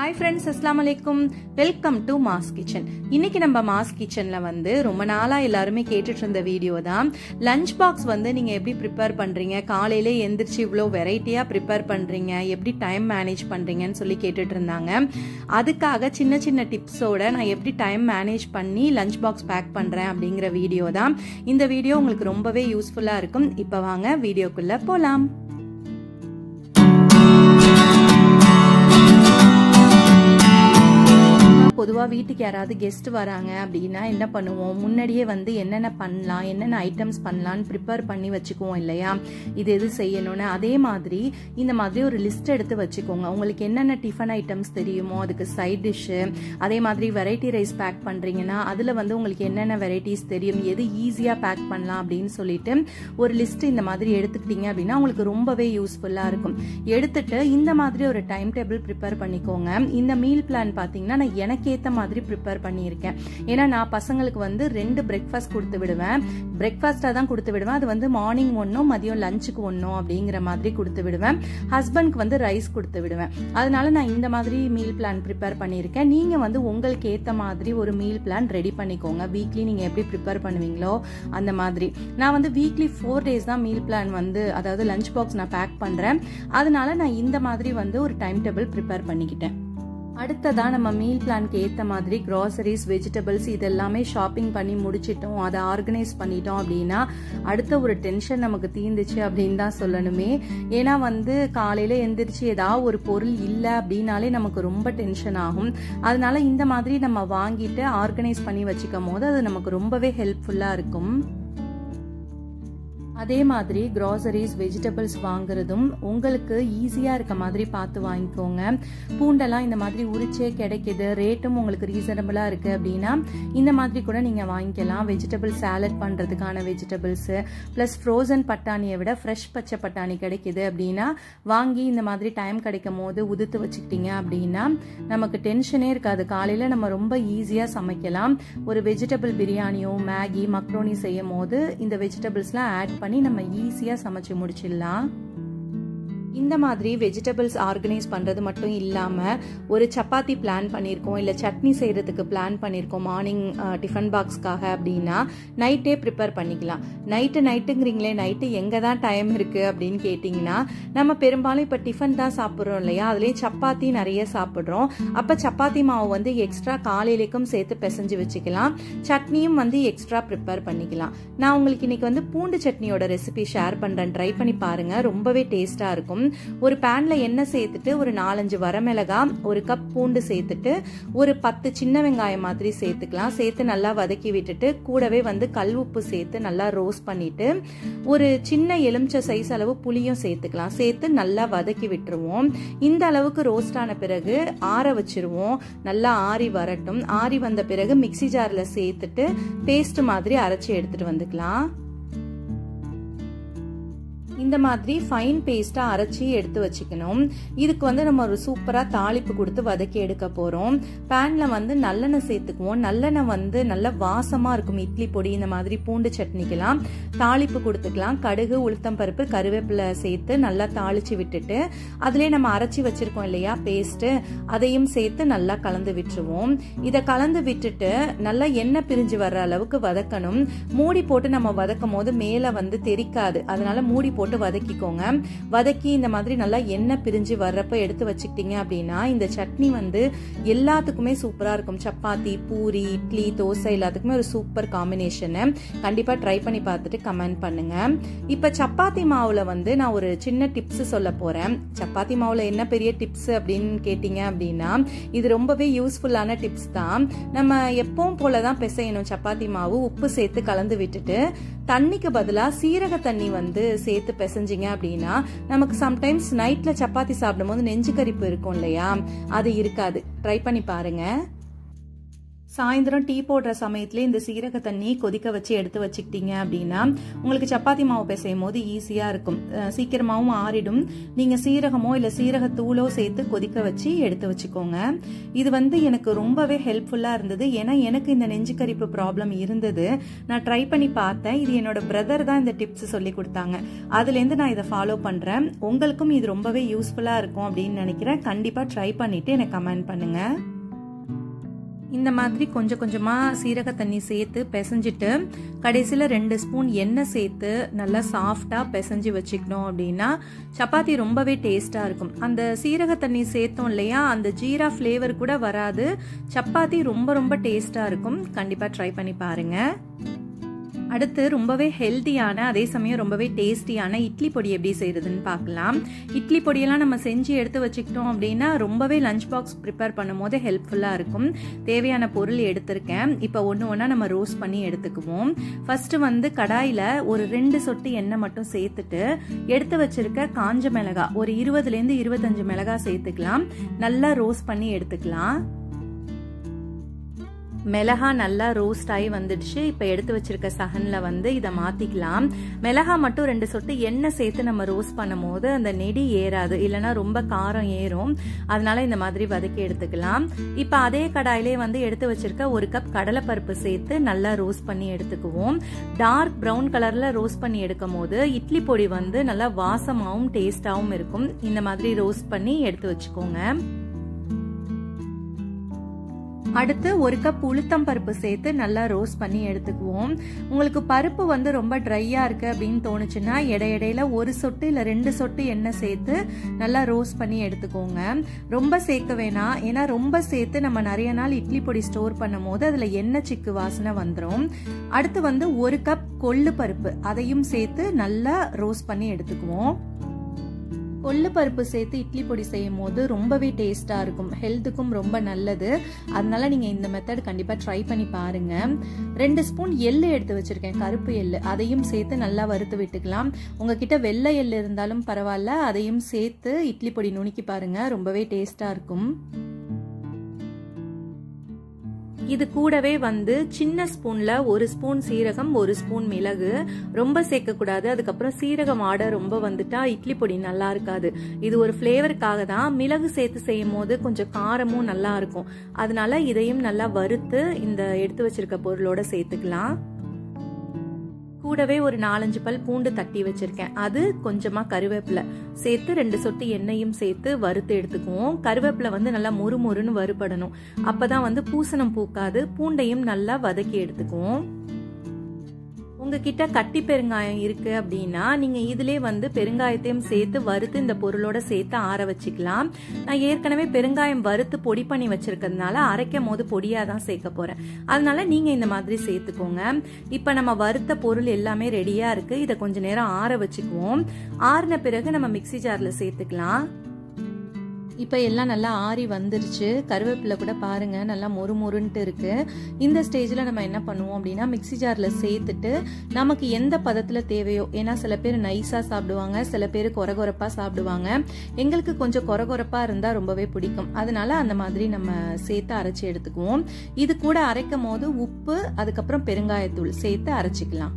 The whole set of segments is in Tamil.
ஹாய் ஃப்ரெண்ட்ஸ் அஸ்லாம் அலைக்கும் வெல்கம் டு மாஸ் கிச்சன் இன்னைக்கு நம்ம மாஸ் கிச்சன்ல வந்து ரொம்ப நாளா எல்லாருமே கேட்டுட்டு இருந்த வீடியோ தான் லஞ்ச் பாக்ஸ் வந்து நீங்க எப்படி ப்ரிப்பேர் பண்றீங்க காலையில எந்திரிச்சு இவ்வளோ வெரைட்டியா ப்ரிப்பேர் பண்றீங்க எப்படி டைம் மேனேஜ் பண்றீங்கன்னு சொல்லி கேட்டுட்டு இருந்தாங்க அதுக்காக சின்ன சின்ன டிப்ஸோட நான் எப்படி டைம் மேனேஜ் பண்ணி லஞ்ச் பாக்ஸ் பேக் பண்றேன் அப்படிங்கிற வீடியோ தான் இந்த வீடியோ உங்களுக்கு ரொம்பவே யூஸ்ஃபுல்லா இருக்கும் இப்போ வாங்க வீடியோக்குள்ள போலாம் பொதுவாக வீட்டுக்கு யாராவது கெஸ்ட் வராங்க அப்படின்னா என்ன பண்ணுவோம் முன்னாடியே வந்து என்னென்ன பண்ணலாம் என்னென்ன ஐட்டம்ஸ் பண்ணலான்னு ப்ரிப்பேர் பண்ணி வச்சுக்குவோம் இல்லையா இது எது செய்யணும்னு அதே மாதிரி இந்த மாதிரி ஒரு லிஸ்ட் எடுத்து வச்சுக்கோங்க உங்களுக்கு என்னென்ன டிஃபன் ஐட்டம்ஸ் தெரியுமோ அதுக்கு சைட் டிஷ்ஷு அதே மாதிரி வெரைட்டி ரைஸ் பேக் பண்ணுறீங்கன்னா அதில் வந்து உங்களுக்கு என்னென்ன வெரைட்டிஸ் தெரியும் எது ஈஸியாக பேக் பண்ணலாம் அப்படின்னு சொல்லிட்டு ஒரு லிஸ்ட் இந்த மாதிரி எடுத்துக்கிட்டீங்க அப்படின்னா உங்களுக்கு ரொம்பவே யூஸ்ஃபுல்லாக இருக்கும் எடுத்துட்டு இந்த மாதிரி ஒரு டைம் டேபிள் ப்ரிப்பேர் பண்ணிக்கோங்க இந்த மீல் பிளான் பார்த்தீங்கன்னா நான் எனக்கு ஏற்ற மாதிரி ப்ரிப்பேர் பண்ணியிருக்கேன் ஏன்னா நான் பசங்களுக்கு வந்து ரெண்டு பிரேக்ஃபாஸ்ட் கொடுத்து விடுவேன் பிரேக்ஃபாஸ்ட்டாக தான் கொடுத்து விடுவேன் அது வந்து மார்னிங் ஒன்றும் மதியம் லஞ்சுக்கு ஒன்றும் அப்படிங்கிற மாதிரி கொடுத்து விடுவேன் ஹஸ்பண்ட்க்கு வந்து ரைஸ் கொடுத்து விடுவேன் அதனால நான் இந்த மாதிரி மீல் பிளான் ப்ரிப்பேர் பண்ணியிருக்கேன் நீங்கள் வந்து உங்களுக்கு ஏற்ற மாதிரி ஒரு மீல் பிளான் ரெடி பண்ணிக்கோங்க வீக்லி நீங்கள் எப்படி ப்ரிப்பேர் பண்ணுவீங்களோ அந்த மாதிரி நான் வந்து வீக்லி ஃபோர் டேஸ் தான் மீல் பிளான் வந்து அதாவது லஞ்ச் பாக்ஸ் நான் பேக் பண்ணுறேன் அதனால நான் இந்த மாதிரி வந்து ஒரு டைம் டேபிள் ப்ரிப்பேர் பண்ணிக்கிட்டேன் அடுத்ததாக நம்ம மீல் பிளான்க்கு ஏற்ற மாதிரி க்ராசரிஸ் வெஜிடபிள்ஸ் இதெல்லாமே ஷாப்பிங் பண்ணி முடிச்சிட்டோம் அதை ஆர்கனைஸ் பண்ணிட்டோம் அப்படின்னா அடுத்த ஒரு டென்ஷன் நமக்கு தீர்ந்துச்சு அப்படின்னு தான் சொல்லணுமே ஏன்னா வந்து காலையில் எந்திரிச்சு ஏதாவது ஒரு பொருள் இல்லை அப்படின்னாலே நமக்கு ரொம்ப டென்ஷன் ஆகும் அதனால இந்த மாதிரி நம்ம வாங்கிட்டு ஆர்கனைஸ் பண்ணி வச்சுக்கும் போது அது நமக்கு ரொம்பவே ஹெல்ப்ஃபுல்லாக இருக்கும் அதே மாதிரி க்ராசரிஸ் வெஜிடபிள்ஸ் வாங்குறதும் உங்களுக்கு ஈஸியாக இருக்க மாதிரி பார்த்து வாங்கிக்கோங்க பூண்டெல்லாம் இந்த மாதிரி உரிச்சே கிடைக்குது ரேட்டும் உங்களுக்கு ரீசனபிளாக இருக்குது அப்படின்னா இந்த மாதிரி கூட நீங்கள் வாங்கிக்கலாம் வெஜிடபிள் சாலட் பண்ணுறதுக்கான வெஜிடபிள்ஸு ப்ளஸ் ஃப்ரோசன் பட்டாணியை விட ஃப்ரெஷ் பச்சை பட்டாணி கிடைக்குது அப்படின்னா வாங்கி இந்த மாதிரி டைம் கிடைக்கும் போது உதுத்து வச்சுக்கிட்டீங்க அப்படின்னா நமக்கு டென்ஷனே இருக்காது காலையில் நம்ம ரொம்ப ஈஸியாக சமைக்கலாம் ஒரு வெஜிடபிள் பிரியாணியோ மேகி மக்ரோனி செய்யும் போது இந்த வெஜிடபிள்ஸ்லாம் ஆட் பண்ணி நம்ம ஈஸியாக சமைச்சு முடிச்சிடலாம் இந்த மாதிரி வெஜிடபிள்ஸ் ஆர்கனைஸ் பண்ணுறது மட்டும் இல்லாமல் ஒரு சப்பாத்தி பிளான் பண்ணியிருக்கோம் இல்லை சட்னி செய்கிறதுக்கு பிளான் பண்ணியிருக்கோம் மார்னிங் டிஃபன் பாக்ஸ்க்காக அப்படின்னா நைட்டே ப்ரிப்பேர் பண்ணிக்கலாம் நைட்டு நைட்டுங்கிறீங்களே நைட்டு எங்கே தான் டைம் இருக்குது அப்படின்னு கேட்டிங்கன்னா நம்ம பெரும்பாலும் இப்போ டிஃபன் தான் சாப்பிட்றோம் இல்லையா அதுலேயும் சப்பாத்தி நிறைய சாப்பிட்றோம் அப்போ சப்பாத்தி மாவு வந்து எக்ஸ்ட்ரா காலையிலேக்கும் சேர்த்து பிசைஞ்சு வச்சுக்கலாம் சட்னியும் வந்து எக்ஸ்ட்ரா ப்ரிப்பேர் பண்ணிக்கலாம் நான் உங்களுக்கு இன்னைக்கு வந்து பூண்டு சட்னியோட ரெசிபி ஷேர் பண்ணுறேன் ட்ரை பண்ணி பாருங்கள் ரொம்பவே டேஸ்ட்டாக இருக்கும் ஒரு பேனில் எண்ணெய் சேர்த்துட்டு ஒரு நாலஞ்சு வரமிளகா ஒரு கப் பூண்டு சேர்த்துட்டு ஒரு பத்து சின்ன வெங்காயம் மாதிரி சேர்த்துக்கலாம் சேர்த்து நல்லா வதக்கி விட்டுட்டு கூடவே வந்து கல் உப்பு சேர்த்து நல்லா ரோஸ்ட் பண்ணிட்டு ஒரு சின்ன எலுமிச்சை சைஸ் அளவு புளியும் சேர்த்துக்கலாம் சேர்த்து நல்லா வதக்கி விட்டுருவோம் இந்த அளவுக்கு ரோஸ்ட் ஆன பிறகு ஆற வச்சிருவோம் நல்லா ஆறி வரட்டும் ஆறி வந்த பிறகு மிக்சி ஜாரில் சேர்த்துட்டு பேஸ்ட் மாதிரி அரைச்சி எடுத்துட்டு வந்துக்கலாம் இந்த மாதிரி ஃபைன் பேஸ்ட்டாக அரைச்சி எடுத்து வச்சுக்கணும் இதுக்கு வந்து நம்ம ஒரு சூப்பராக தாளிப்பு கொடுத்து வதக்கி எடுக்க போகிறோம் பேனில் வந்து நல்லெண்ணெய் சேர்த்துக்குவோம் நல்லெண்ணெய் வந்து நல்ல வாசமாக இருக்கும் இட்லி பொடி இந்த மாதிரி பூண்டு சட்னிக்கெல்லாம் தாளிப்பு கொடுத்துக்கலாம் கடுகு உளுத்தம் பருப்பு கருவேப்பிலை சேர்த்து நல்லா தாளித்து விட்டுட்டு அதிலே நம்ம அரைச்சி வச்சுருக்கோம் இல்லையா பேஸ்ட்டு அதையும் சேர்த்து நல்லா கலந்து விட்டுருவோம் இதை கலந்து விட்டுட்டு நல்லா எண்ணெய் பிரிஞ்சு வர்ற அளவுக்கு வதக்கணும் மூடி போட்டு நம்ம வதக்கும் போது மேலே வந்து தெரிக்காது அதனால மூடி போட்டு போட்டு வதக்கிக்கோங்க வதக்கி இந்த மாதிரி நல்லா எண்ணெய் பிரிஞ்சு வர்றப்ப எடுத்து வச்சுக்கிட்டீங்க அப்படின்னா இந்த சட்னி வந்து எல்லாத்துக்குமே சூப்பராக இருக்கும் சப்பாத்தி பூரி இட்லி தோசை எல்லாத்துக்குமே ஒரு சூப்பர் காம்பினேஷனு கண்டிப்பாக ட்ரை பண்ணி பார்த்துட்டு கமெண்ட் பண்ணுங்க இப்போ சப்பாத்தி மாவில் வந்து நான் ஒரு சின்ன டிப்ஸ் சொல்ல போகிறேன் சப்பாத்தி மாவில் என்ன பெரிய டிப்ஸ் அப்படின்னு கேட்டிங்க அப்படின்னா இது ரொம்பவே யூஸ்ஃபுல்லான டிப்ஸ் தான் நம்ம எப்பவும் போல தான் பிசையணும் சப்பாத்தி மாவு உப்பு சேர்த்து கலந்து விட்டுட்டு தண்ணிக்கு பதிலாக சீரக தண்ணி வந்து சேர்த்து பிசைஞ்சிங்க அப்படின்னா நமக்கு சம்டைம்ஸ் நைட்டில் சப்பாத்தி சாப்பிடும் போது நெஞ்சு கரிப்பு இருக்கும் இல்லையா அது இருக்காது ட்ரை பண்ணி பாருங்க சாயந்தரம் டீ போடுற சமயத்துல இந்த சீரக தண்ணி கொதிக்க வச்சு எடுத்து வச்சுக்கிட்டீங்க அப்படின்னா உங்களுக்கு சப்பாத்தி மாவு பிசையும் போது ஈஸியா இருக்கும் சீக்கிரமாவும் ஆறிடும் நீங்க சீரகமோ இல்ல சீரகத்தூளோ சேர்த்து கொதிக்க வச்சு எடுத்து வச்சுக்கோங்க இது வந்து எனக்கு ரொம்பவே ஹெல்ப்ஃபுல்லா இருந்தது ஏன்னா எனக்கு இந்த நெஞ்சுக்கரிப்பு ப்ராப்ளம் இருந்தது நான் ட்ரை பண்ணி பார்த்தேன் இது என்னோட பிரதர் தான் இந்த டிப்ஸ் சொல்லி கொடுத்தாங்க அதுலேருந்து நான் இதை ஃபாலோ பண்றேன் உங்களுக்கும் இது ரொம்பவே யூஸ்ஃபுல்லா இருக்கும் அப்படின்னு நினைக்கிறேன் கண்டிப்பா ட்ரை பண்ணிட்டு எனக்கு கமெண்ட் பண்ணுங்க இந்த மாதிரி கொஞ்சம் கொஞ்சமாக சீரக தண்ணி சேர்த்து பிசைஞ்சிட்டு கடைசியில் ரெண்டு ஸ்பூன் எண்ணெய் சேர்த்து நல்லா சாஃப்டாக பிசைஞ்சு வச்சுக்கணும் அப்படின்னா சப்பாத்தி ரொம்பவே டேஸ்ட்டாக இருக்கும் அந்த சீரக தண்ணி சேர்த்தோம் இல்லையா அந்த ஜீரா ஃப்ளேவர் கூட வராது சப்பாத்தி ரொம்ப ரொம்ப டேஸ்ட்டாக இருக்கும் கண்டிப்பாக ட்ரை பண்ணி பாருங்கள் அடுத்து ரொம்பவே ஹெல்த்தியான அதே சமயம் ரொம்பவே டேஸ்டியான இட்லி பொடி எப்படி செய்யறதுன்னு பார்க்கலாம் இட்லி பொடியெல்லாம் நம்ம செஞ்சு எடுத்து வச்சுக்கிட்டோம் அப்படின்னா ரொம்பவே லஞ்ச் பாக்ஸ் ப்ரிப்பேர் பண்ணும் போது ஹெல்ப்ஃபுல்லாக இருக்கும் தேவையான பொருள் எடுத்திருக்கேன் இப்போ ஒன்று ஒன்றா நம்ம ரோஸ்ட் பண்ணி எடுத்துக்குவோம் ஃபர்ஸ்ட் வந்து கடாயில் ஒரு ரெண்டு சொட்டு எண்ணெய் மட்டும் சேர்த்துட்டு எடுத்து வச்சிருக்க காஞ்ச மிளகா ஒரு இருபதுலேருந்து இருபத்தஞ்சு மிளகா சேர்த்துக்கலாம் நல்லா ரோஸ்ட் பண்ணி எடுத்துக்கலாம் மிளகா நல்லா ரோஸ்ட் ஆகி வந்துடுச்சு இப்போ எடுத்து வச்சிருக்க சகனில் வந்து இதை மாற்றிக்கலாம் மிளகா மட்டும் ரெண்டு சொட்டு எண்ணெய் சேர்த்து நம்ம ரோஸ்ட் பண்ணும் போது அந்த நெடி ஏறாது இல்லைன்னா ரொம்ப காரம் ஏறும் அதனால இந்த மாதிரி வதக்கி எடுத்துக்கலாம் இப்போ அதே கடாயிலே வந்து எடுத்து வச்சிருக்க ஒரு கப் கடலைப்பருப்பு சேர்த்து நல்லா ரோஸ்ட் பண்ணி எடுத்துக்குவோம் டார்க் ப்ரௌன் கலரில் ரோஸ்ட் பண்ணி எடுக்கும் போது இட்லி பொடி வந்து நல்லா வாசமாகவும் டேஸ்டாகவும் இருக்கும் இந்த மாதிரி ரோஸ்ட் பண்ணி எடுத்து வச்சுக்கோங்க அடுத்து ஒரு கப் உளுத்தம் பருப்பு சேர்த்து நல்லா ரோஸ்ட் பண்ணி எடுத்துக்குவோம் உங்களுக்கு பருப்பு வந்து ரொம்ப ட்ரையா இருக்கு அப்படின்னு தோணுச்சுன்னா இடையிடையில ஒரு சொட்டு இல்ல ரெண்டு சொட்டு எண்ணெய் சேர்த்து நல்லா ரோஸ்ட் பண்ணி எடுத்துக்கோங்க ரொம்ப சேர்க்க வேணாம் ஏன்னா ரொம்ப சேர்த்து நம்ம நிறைய நாள் இட்லி பொடி ஸ்டோர் பண்ணும் போது அதுல எண்ணெய் சிக்கு வாசனை வந்துடும் அடுத்து வந்து ஒரு கப் கொள்ளு பருப்பு அதையும் சேர்த்து நல்லா ரோஸ்ட் பண்ணி எடுத்துக்குவோம் கொள்ளு பருப்பு சேர்த்து இட்லி பொடி செய்யும் போது ரொம்பவே டேஸ்ட்டாக இருக்கும் ஹெல்த்துக்கும் ரொம்ப நல்லது அதனால நீங்கள் இந்த மெத்தட் கண்டிப்பாக ட்ரை பண்ணி பாருங்க ரெண்டு ஸ்பூன் எள்ளு எடுத்து வச்சிருக்கேன் கருப்பு எள்ளு அதையும் சேர்த்து நல்லா வறுத்து விட்டுக்கலாம் உங்ககிட்ட வெள்ளை எள்ளு இருந்தாலும் பரவாயில்ல அதையும் சேர்த்து இட்லி பொடி நுணுக்கி பாருங்க ரொம்பவே டேஸ்ட்டாக இருக்கும் இது கூடவே வந்து சின்ன ஸ்பூன்ல ஒரு ஸ்பூன் சீரகம் ஒரு ஸ்பூன் மிளகு ரொம்ப சேர்க்கக்கூடாது அதுக்கப்புறம் சீரகம் ஆட ரொம்ப வந்துட்டா இட்லி பொடி நல்லா இருக்காது இது ஒரு ஃப்ளேவருக்காக தான் மிளகு சேர்த்து செய்யும் போது கொஞ்சம் காரமும் நல்லா இருக்கும் அதனால இதையும் நல்லா வறுத்து இந்த எடுத்து வச்சிருக்க பொருளோட சேர்த்துக்கலாம் கூடவே ஒரு நாலஞ்சு பல் பூண்டு தட்டி வச்சிருக்கேன் அது கொஞ்சமா கருவேப்பிலை சேர்த்து ரெண்டு சொட்டு எண்ணெயும் சேர்த்து வறுத்து எடுத்துக்குவோம் கருவேப்பிலை வந்து நல்லா முறு முறுன்னு வறுபடணும் அப்பதான் வந்து பூசணம் பூக்காது பூண்டையும் நல்லா வதக்கி எடுத்துக்குவோம் உங்ககிட்ட கட்டி பெருங்காயம் இருக்கு அப்படின்னா நீங்க இதுலயே வந்து பெருங்காயத்தையும் சேர்த்து வறுத்து இந்த பொருளோட சேர்த்து ஆற வச்சுக்கலாம் நான் ஏற்கனவே பெருங்காயம் வறுத்து பொடி பண்ணி வச்சிருக்கிறதுனால அரைக்கும் போது பொடியா தான் சேர்க்க போறேன் அதனால நீங்க இந்த மாதிரி சேர்த்துக்கோங்க இப்ப நம்ம வறுத்த பொருள் எல்லாமே ரெடியா இருக்கு இதை கொஞ்ச நேரம் ஆற வச்சுக்குவோம் ஆறின பிறகு நம்ம மிக்சி ஜார்ல சேர்த்துக்கலாம் இப்போ எல்லாம் நல்லா ஆறி வந்துருச்சு கருவேப்பிலை கூட பாருங்க நல்லா மொறு மொறுன்ட்டு இருக்கு இந்த ஸ்டேஜில் நம்ம என்ன பண்ணுவோம் அப்படின்னா மிக்சி ஜாரில் சேர்த்துட்டு நமக்கு எந்த பதத்தில் தேவையோ ஏன்னா சில பேர் நைஸாக சாப்பிடுவாங்க சில பேர் கொரகொரப்பாக சாப்பிடுவாங்க எங்களுக்கு கொஞ்சம் கொரகொரப்பாக இருந்தால் ரொம்பவே பிடிக்கும் அதனால அந்த மாதிரி நம்ம சேர்த்து அரைச்சி எடுத்துக்குவோம் இது கூட அரைக்கும் போது உப்பு அதுக்கப்புறம் பெருங்காயத்தூள் சேர்த்து அரைச்சிக்கலாம்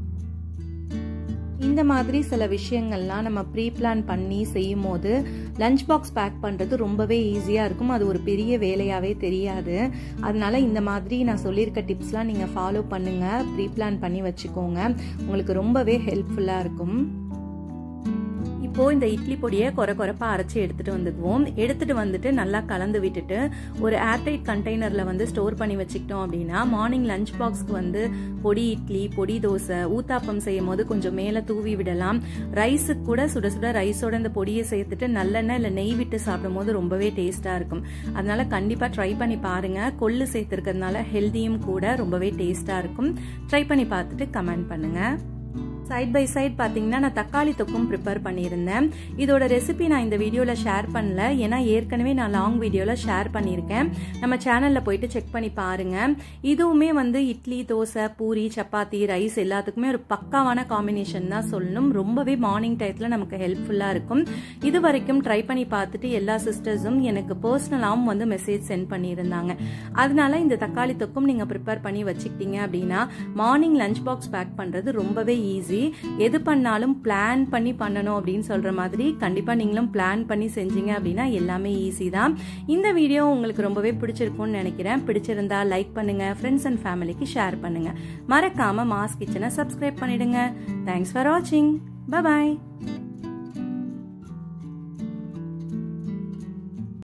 இந்த மாதிரி சில விஷயங்கள்லாம் நம்ம ப்ரீ பிளான் பண்ணி செய்யும் போது லஞ்ச் பாக்ஸ் பேக் பண்ணுறது ரொம்பவே ஈஸியாக இருக்கும் அது ஒரு பெரிய வேலையாகவே தெரியாது அதனால இந்த மாதிரி நான் சொல்லியிருக்க டிப்ஸ்லாம் நீங்கள் ஃபாலோ பண்ணுங்கள் ப்ரீ பிளான் பண்ணி வச்சுக்கோங்க உங்களுக்கு ரொம்பவே ஹெல்ப்ஃபுல்லாக இருக்கும் இப்போ இந்த இட்லி பொடியை குறை குறைப்பா அரைச்சி எடுத்துட்டு வந்துக்குவோம் எடுத்துட்டு வந்துட்டு நல்லா கலந்து விட்டுட்டு ஒரு ஏர்டைட் கண்டெய்னர்ல வந்து ஸ்டோர் பண்ணி வச்சுக்கிட்டோம் அப்படின்னா மார்னிங் லஞ்ச் பாக்ஸ்க்கு வந்து பொடி இட்லி பொடி தோசை ஊத்தாப்பம் செய்யும் போது கொஞ்சம் மேல தூவி விடலாம் ரைஸுக்கு கூட சுட சுட ரைஸோட இந்த பொடியை சேர்த்துட்டு நல்லெண்ணெய் இல்லை நெய் விட்டு சாப்பிடும் போது ரொம்பவே டேஸ்டா இருக்கும் அதனால கண்டிப்பா ட்ரை பண்ணி பாருங்க கொள்ளு சேர்த்துருக்கிறதுனால ஹெல்த்தியும் கூட ரொம்பவே டேஸ்டா இருக்கும் ட்ரை பண்ணி பார்த்துட்டு கமெண்ட் பண்ணுங்க சைட் பை சைட் பார்த்தீங்கன்னா நான் தக்காளி தொக்கும் ப்ரிப்பேர் பண்ணியிருந்தேன் இதோட ரெசிபி நான் இந்த வீடியோவில் ஷேர் பண்ணல ஏன்னா ஏற்கனவே நான் லாங் வீடியோவில் ஷேர் பண்ணியிருக்கேன் நம்ம சேனலில் போயிட்டு செக் பண்ணி பாருங்க இதுவுமே வந்து இட்லி தோசை பூரி சப்பாத்தி ரைஸ் எல்லாத்துக்குமே ஒரு பக்காவான காம்பினேஷன் தான் சொல்லணும் ரொம்பவே மார்னிங் டயத்தில் நமக்கு ஹெல்ப்ஃபுல்லாக இருக்கும் இது வரைக்கும் ட்ரை பண்ணி பார்த்துட்டு எல்லா சிஸ்டர்ஸும் எனக்கு பர்சனலாகவும் வந்து மெசேஜ் சென்ட் பண்ணியிருந்தாங்க அதனால இந்த தக்காளி தொக்கும் நீங்கள் ப்ரிப்பேர் பண்ணி வச்சுக்கிட்டீங்க அப்படின்னா மார்னிங் லஞ்ச் பாக்ஸ் பேக் பண்ணுறது ரொம்பவே ஈஸி எது பண்ணாலும் பிளான் பண்ணி பண்ணணும் அப்படின்னு சொல்ற மாதிரி கண்டிப்பா நீங்களும் பிளான் பண்ணி செஞ்சீங்க அப்படின்னா எல்லாமே ஈஸி தான் இந்த வீடியோ உங்களுக்கு ரொம்பவே பிடிச்சிருக்கும்னு நினைக்கிறேன் பிடிச்சிருந்தா லைக் பண்ணுங்க ஃப்ரெண்ட்ஸ் அண்ட் ஃபேமிலிக்கு ஷேர் பண்ணுங்க மறக்காம மாஸ் கிச்சனை சப்ஸ்கிரைப் பண்ணிடுங்க தேங்க்ஸ் ஃபார் வாட்சிங் பாய்